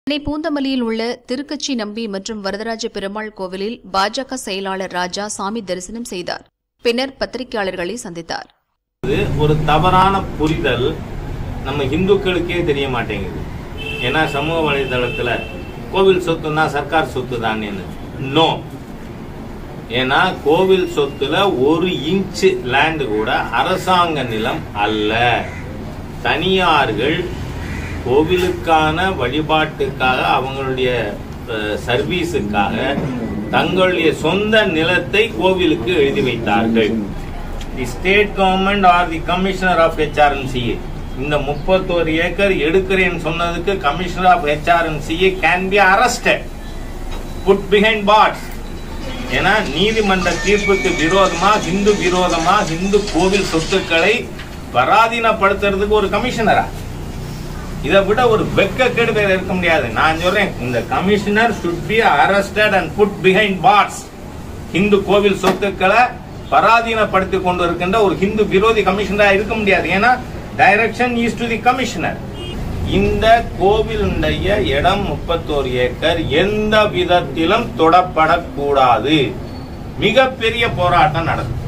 சென்னை பூந்தமல்லியில் உள்ள திருக்கச்சி நம்பி மற்றும் வரதராஜ பெருமாள் கோவிலில் பாஜக செயலாளர் ராஜா சாமி தரிசனம் செய்தார் பின்னர் பத்திரிகையாளர்களை சந்தித்தார் இது ஒரு தவறான புரிதல் நம்ம இந்துக்களுக்கே தெரிய மாட்டேங்குது ஏன்னா சமூக வலைதளத்துல கோவில் சொத்துனா சர்க்கார் சொத்து தானே நோ ஏன்னா கோவில் சொத்துல ஒரு இன்ச் லேண்ட் கூட அரசாங்க நிலம் அல்ல தனியார்கள் கோவிலுக்கான வழிபாட்டுக்காக அவங்களுடைய அஹ், சர்வீஸுக்காக தங்களுடைய சொந்த நிலத்தை கோவிலுக்கு எழுதி வைத்தார்கள் the state government or the commissioner of HR and CE இந்த முப்பத்தோரு ஏக்கர் எடுக்கிறேன்னு சொன்னதுக்கு commissioner of HR and CE can be arrested put behind bars ஏன்னா நீதிமன்ற தீர்ப்புக்கு விரோதமா ஹிந்து விரோதமா ஹிந்து கோவில் சொத்துக்களை பராதீனப்படுத்துறதுக்கு ஒரு கமிஷனரா இதை விட ஒரு வெக்கக்கேடு வேற இருக்க முடியாது நான் சொல்றேன் இந்த commissioner should be arrested and put behind bars Hindu கோவில் சொத்துக்களை பராதீனப்படுத்தி கொண்டு இருக்கின்ற ஒரு ஹிந்து விரோதி கமிஷனரா இருக்க முடியாது ஏன்னா direction is to the commissioner இந்த கோவிலுடைய இடம் முப்பத்தோரு ஏக்கர் எந்த விதத்திலும் தொடப்படக்கூடாது மிகப்பெரிய போராட்டம் நடக்கும்